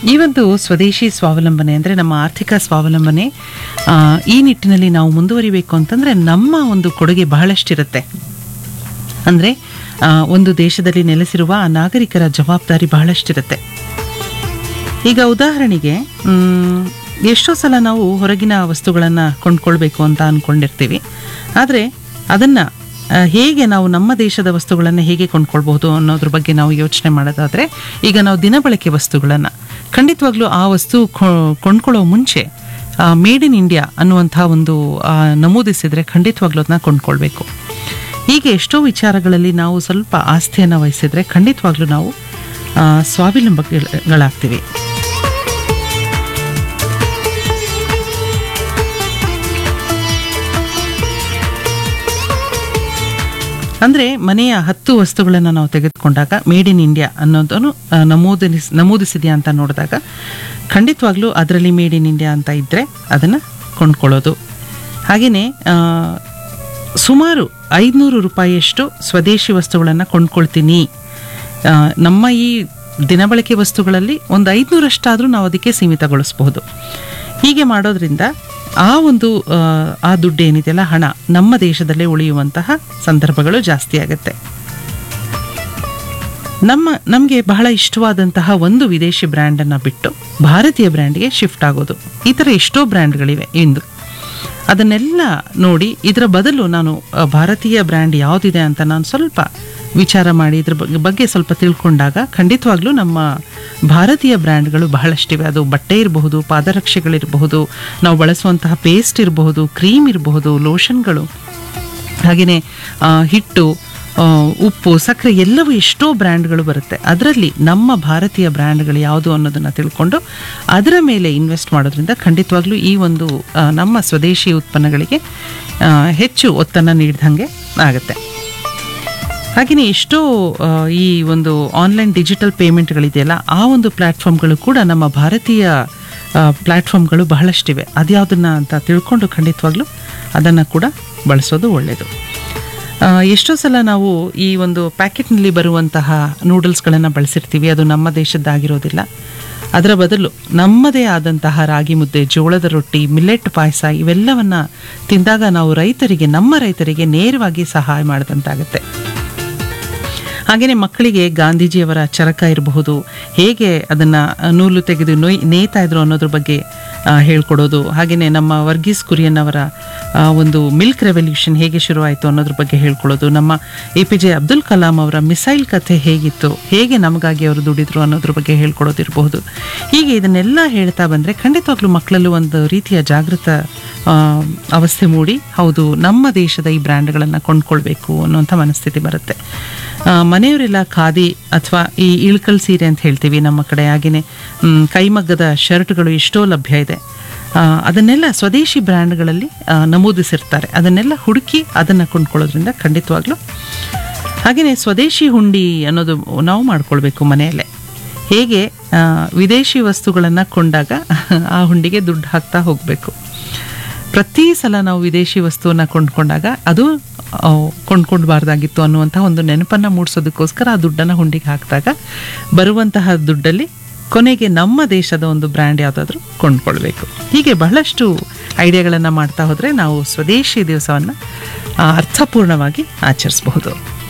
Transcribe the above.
ಈ ಒಂದು ಸ್ವದೇಶಿ ಸ್ವಾವಲಂಬನೆ ಅಂದರೆ ನಮ್ಮ ಆರ್ಥಿಕ ಸ್ವಾವಲಂಬನೆ ಆ, ಈ ನಿಟ್ಟಿನಲ್ಲಿ ನಾವು ಮುಂದುವರಿಬೇಕು ಅಂತಂದರೆ ನಮ್ಮ ಒಂದು ಕೊಡುಗೆ ಬಹಳಷ್ಟಿರುತ್ತೆ ಅಂದರೆ ಒಂದು ದೇಶದಲ್ಲಿ ನೆಲೆಸಿರುವ ಆ ನಾಗರಿಕರ ಜವಾಬ್ದಾರಿ ಬಹಳಷ್ಟಿರುತ್ತೆ ಈಗ ಉದಾಹರಣೆಗೆ ಮ್, ಎಷ್ಟೋ ಸಲ ನಾವು ಹೊರಗಿನ ವಸ್ತುಗಳನ್ನು ಕೊಂಡ್ಕೊಳ್ಬೇಕು ಅಂತ ಅಂದ್ಕೊಂಡಿರ್ತೀವಿ ಆದರೆ ಅದನ್ನು ಹೇಗೆ ನಾವು ನಮ್ಮ ದೇಶದ ವಸ್ತುಗಳನ್ನು ಹೇಗೆ ಕೊಂಡ್ಕೊಳ್ಬಹುದು ಅನ್ನೋದ್ರ ಬಗ್ಗೆ ನಾವು ಯೋಚನೆ ಮಾಡೋದಾದರೆ ಈಗ ನಾವು ದಿನಬಳಕೆ ವಸ್ತುಗಳನ್ನು ಖಂಡಿತವಾಗ್ಲೂ ಆ ವಸ್ತು ಕೊ- ಕೊಂಡ್ಕೊಳ್ಳೋ ಮುಂಚೆ ಮೇಡ್ ಇನ್ ಇಂಡಿಯಾ ಅನ್ನುವಂಥ ಒಂದು ಆ, ನಮೂದಿಸಿದರೆ ಖಂಡಿತವಾಗ್ಲೂ ಅದನ್ನ ಕೊಂಡ್ಕೊಳ್ಬೇಕು ಹೀಗೆ ಎಷ್ಟೋ ವಿಚಾರಗಳಲ್ಲಿ ನಾವು ಸ್ವಲ್ಪ ಆಸ್ಥೆಯನ್ನು ವಹಿಸಿದರೆ ಖಂಡಿತವಾಗ್ಲೂ ನಾವು ಆ, ಸ್ವಾವಲಂಬಿಗಳಾಗ್ತೀವಿ ಅಂದರೆ ಮನೆಯ ಹತ್ತು ವಸ್ತುಗಳನ್ನು ನಾವು ತೆಗೆದುಕೊಂಡಾಗ ಮೇಡ್ ಇನ್ ಇಂಡಿಯಾ ಅನ್ನೋದನ್ನು ಆ, ನಮೂದಿಸ್ ನಮೂದಿಸಿದೆಯಾ ಅಂತ ನೋಡಿದಾಗ ಖಂಡಿತವಾಗ್ಲೂ ಅದರಲ್ಲಿ ಮೇಡ್ ಇನ್ ಇಂಡಿಯಾ ಅಂತ ಇದ್ದರೆ ಅದನ್ನು ಕೊಂಡ್ಕೊಳ್ಳೋದು ಹಾಗೆಯೇ ಸುಮಾರು ಐದುನೂರು ರೂಪಾಯಿಯಷ್ಟು ಸ್ವದೇಶಿ ವಸ್ತುಗಳನ್ನು ಕೊಂಡ್ಕೊಳ್ತೀನಿ ಆ, ನಮ್ಮ ಈ ದಿನಬಳಕೆ ವಸ್ತುಗಳಲ್ಲಿ ಒಂದು ಐದುನೂರಷ್ಟಾದರೂ ನಾವು ಅದಕ್ಕೆ ಸೀಮಿತಗೊಳಿಸಬಹುದು ಹೀಗೆ ಮಾಡೋದ್ರಿಂದ ಆ ಒಂದು ಆ, ಆ ದುಡ್ಡು ಏನಿದೆಯಲ್ಲ ಹಣ ನಮ್ಮ ದೇಶದಲ್ಲೇ ಉಳಿಯುವಂತಹ ಸಂದರ್ಭಗಳು ಜಾಸ್ತಿ ಆಗುತ್ತೆ ನಮ್ಮ ನಮಗೆ ಬಹಳ ಇಷ್ಟವಾದಂತಹ ಒಂದು ವಿದೇಶಿ ಬ್ರ್ಯಾಂಡನ್ನು ಬಿಟ್ಟು ಭಾರತೀಯ ಬ್ರ್ಯಾಂಡ್ಗೆ ಶಿಫ್ಟ್ ಆಗೋದು ಈ ಥರ ಎಷ್ಟೋ ಬ್ರ್ಯಾಂಡ್ಗಳಿವೆ ಇಂದು ಅದನ್ನೆಲ್ಲ ನೋಡಿ ಇದರ ಬದಲು ನಾನು ಆ, ಭಾರತೀಯ ಬ್ರ್ಯಾಂಡ್ ಯಾವುದಿದೆ ಅಂತ ನಾನು ಸ್ವಲ್ಪ ವಿಚಾರ ಮಾಡಿ ಇದ್ರ ಬಗ್ಗೆ ಬಗ್ಗೆ ಸ್ವಲ್ಪ ತಿಳ್ಕೊಂಡಾಗ ಖಂಡಿತವಾಗ್ಲೂ ನಮ್ಮ ಭಾರತೀಯ ಬ್ರ್ಯಾಂಡ್ಗಳು ಬಹಳಷ್ಟಿವೆ ಅದು ಬಟ್ಟೆ ಇರಬಹುದು ಪಾದರಕ್ಷೆಗಳಿರಬಹುದು ನಾವು ಬಳಸುವಂತಹ ಪೇಸ್ಟ್ ಇರಬಹುದು ಕ್ರೀಮ್ ಇರಬಹುದು ಲೋಷನ್ಗಳು ಹಾಗೆಯೇ ಹಿಟ್ಟು ಆ, ಉಪ್ಪು ಸಕ್ಕರೆ ಎಲ್ಲವೂ ಎಷ್ಟೋ ಬ್ರ್ಯಾಂಡ್ಗಳು ಬರುತ್ತೆ ಅದರಲ್ಲಿ ನಮ್ಮ ಭಾರತೀಯ ಬ್ರ್ಯಾಂಡ್ಗಳು ಯಾವುದು ಅನ್ನೋದನ್ನು ತಿಳ್ಕೊಂಡು ಅದರ ಮೇಲೆ ಇನ್ವೆಸ್ಟ್ ಮಾಡೋದ್ರಿಂದ ಖಂಡಿತವಾಗ್ಲೂ ಈ ಒಂದು ಆ, ನಮ್ಮ ಸ್ವದೇಶಿ ಉತ್ಪನ್ನಗಳಿಗೆ ಆ, ಹೆಚ್ಚು ಒತ್ತನ್ನು ನೀಡಿದಂಗೆ ಆಗುತ್ತೆ ಹಾಗೆಯೇ ಎಷ್ಟೋ ಆ, ಈ ಒಂದು ಆನ್ಲೈನ್ ಡಿಜಿಟಲ್ ಪೇಮೆಂಟ್ಗಳಿದೆಯಲ್ಲ ಆ ಒಂದು ಪ್ಲ್ಯಾಟ್ಫಾರ್ಮ್ಗಳು ಕೂಡ ನಮ್ಮ ಭಾರತೀಯ ಆ, ಪ್ಲ್ಯಾಟ್ಫಾರ್ಮ್ಗಳು ಬಹಳಷ್ಟಿವೆ ಅದ್ಯಾವುದನ್ನ ಅಂತ ತಿಳ್ಕೊಂಡು ಖಂಡಿತವಾಗ್ಲೂ ಅದನ್ನು ಕೂಡ ಬಳಸೋದು ಒಳ್ಳೆಯದು ಆ, ಎಷ್ಟೋ ಸಲ ನಾವು ಈ ಒಂದು ಪ್ಯಾಕೆಟ್ನಲ್ಲಿ ಬರುವಂತಹ ನೂಡಲ್ಸ್ಗಳನ್ನು ಬಳಸಿರ್ತೀವಿ ಅದು ನಮ್ಮ ದೇಶದ್ದಾಗಿರೋದಿಲ್ಲ ಅದರ ಬದಲು ನಮ್ಮದೇ ಆದಂತಹ ರಾಗಿ ಮುದ್ದೆ ಜೋಳದ ರೊಟ್ಟಿ ಮಿಲ್ಲೆಟ್ ಪಾಯಸ ಇವೆಲ್ಲವನ್ನ ತಿಂದಾಗ ನಾವು ರೈತರಿಗೆ ನಮ್ಮ ರೈತರಿಗೆ ನೇರವಾಗಿ ಸಹಾಯ ಮಾಡಿದಂತಾಗುತ್ತೆ ಹಾಗೆಯೇ ಮಕ್ಕಳಿಗೆ ಗಾಂಧೀಜಿಯವರ ಚರಕ ಇರಬಹುದು ಹೇಗೆ ಅದನ್ನು ನೂಲು ತೆಗೆದು ನೊಯ್ ನೇಯ್ತಾ ಇದ್ರು ಅನ್ನೋದ್ರ ಬಗ್ಗೆ ಆ, ಹೇಳ್ಕೊಡೋದು ಹಾಗೆಯೇ ನಮ್ಮ ವರ್ಗೀಸ್ ಕುರಿಯನ್ ಅವರ ಆ, ಒಂದು ಮಿಲ್ಕ್ ರೆವಲ್ಯೂಷನ್ ಹೇಗೆ ಶುರುವಾಯಿತು ಅನ್ನೋದ್ರ ಬಗ್ಗೆ ಹೇಳ್ಕೊಡೋದು ನಮ್ಮ A P J Abdul Kalam ಅವರ ಮಿಸೈಲ್ ಕಥೆ ಹೇಗಿತ್ತು ಹೇಗೆ ನಮಗಾಗಿ ಅವರು ದುಡಿದ್ರು ಅನ್ನೋದ್ರ ಬಗ್ಗೆ ಹೇಳ್ಕೊಡೋದಿರಬಹುದು ಹೀಗೆ ಇದನ್ನೆಲ್ಲ ಹೇಳ್ತಾ ಬಂದರೆ ಖಂಡಿತವಾಗ್ಲೂ ಮಕ್ಕಳಲ್ಲೂ ಒಂದು ರೀತಿಯ ಜಾಗೃತ ಆ, ಅವಸ್ಥೆ ಮೂಡಿ ಹೌದು ನಮ್ಮ ದೇಶದ ಈ ಬ್ರ್ಯಾಂಡ್ಗಳನ್ನು ಕೊಂಡ್ಕೊಳ್ಬೇಕು ಅನ್ನುವಂಥ ಮನಸ್ಥಿತಿ ಬರುತ್ತೆ ಆ, ಮನೆಯವರೆಲ್ಲ ಖಾದಿ ಅಥವಾ ಈ ಇಳ್ಕಲ್ ಸೀರೆ ಅಂತ ಹೇಳ್ತೀವಿ ನಮ್ಮ ಕಡೆ ಹಾಗೆಯೇ ಮ್, ಕೈಮಗ್ಗದ ಶರ್ಟ್ಗಳು ಎಷ್ಟೋ ಲಭ್ಯ ಇದೆ ಆ, ಅದನ್ನೆಲ್ಲ ಸ್ವದೇಶಿ ಬ್ರ್ಯಾಂಡ್ಗಳಲ್ಲಿ ಆ, ನಮೂದಿಸಿರ್ತಾರೆ ಅದನ್ನೆಲ್ಲ ಹುಡುಕಿ ಅದನ್ನು ಕೊಂಡ್ಕೊಳ್ಳೋದ್ರಿಂದ ಖಂಡಿತವಾಗ್ಲೂ ಹಾಗೆಯೇ ಸ್ವದೇಶಿ ಹುಂಡಿ ಅನ್ನೋದು ನಾವು ಮಾಡ್ಕೊಳ್ಬೇಕು ಮನೆಯಲ್ಲೇ ಹೇಗೆ ಆ, ವಿದೇಶಿ ವಸ್ತುಗಳನ್ನು ಕೊಂಡಾಗ ಆ ಹುಂಡಿಗೆ ದುಡ್ಡು ಹಾಕ್ತಾ ಹೋಗಬೇಕು ಪ್ರತಿ ಸಲ ನಾವು ವಿದೇಶಿ ವಸ್ತುವನ್ನು ಕೊಂಡ್ಕೊಂಡಾಗ ಅದು ಆ, ಕೊಂಡ್ಕೊಳ್ಬಾರ್ದಾಗಿತ್ತು ಅನ್ನುವಂಥ ಒಂದು ನೆನಪನ್ನು ಮೂಡಿಸೋದಕ್ಕೋಸ್ಕರ ಆ ದುಡ್ಡನ್ನು ಹುಂಡಿಗೆ ಹಾಕಿದಾಗ ಬರುವಂತಹ ದುಡ್ಡಲ್ಲಿ ಕೊನೆಗೆ ನಮ್ಮ ದೇಶದ ಒಂದು ಬ್ರ್ಯಾಂಡ್ ಯಾವುದಾದ್ರೂ ಕೊಂಡ್ಕೊಳ್ಬೇಕು ಹೀಗೆ ಬಹಳಷ್ಟು ಐಡಿಯಾಗಳನ್ನು ಮಾಡ್ತಾ ಹೋದರೆ ನಾವು ಸ್ವದೇಶಿ ದಿವಸವನ್ನು ಅರ್ಥಪೂರ್ಣವಾಗಿ ಆಚರಿಸಬಹುದು